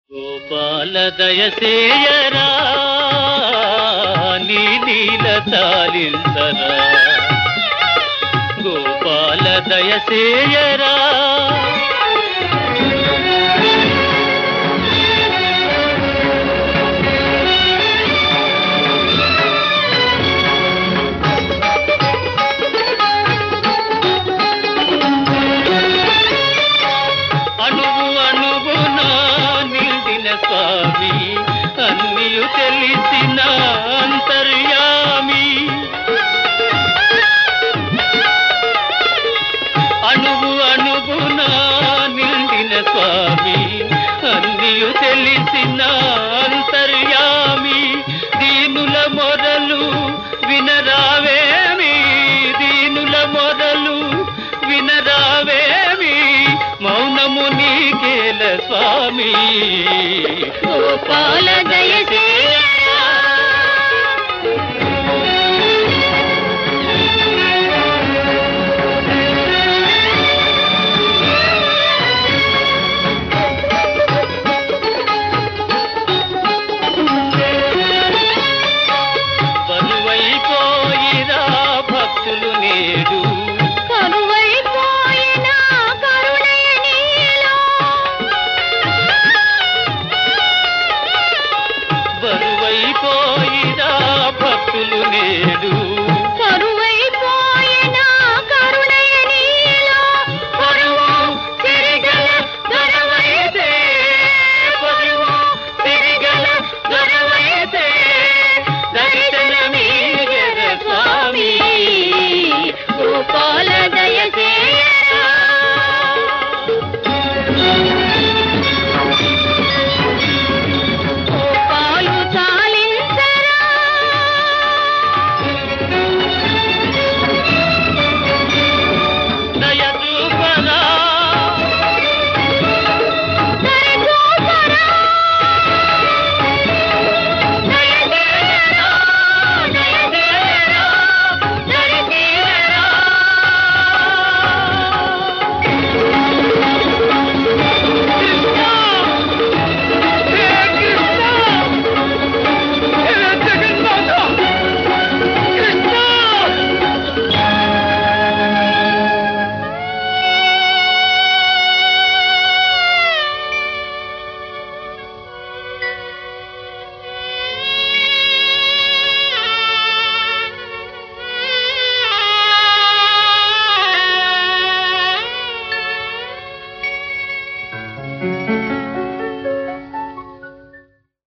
గోపాల దయసేయరా నీ నీల తాలింతరా గోపాల దయసేయరా అణువు అణువున నిండిన స్వామి అన్నియు తెలిసిన అంతర్యామి అణువు అణువున నిండిన స్వామి అన్నియు తెలిసిన అంతర్యామి దీనుల మొరలు వినరావేమి దీనుల మొరలు వినరావేమి మౌనము నీకేల స్వామి గోపాల దయసే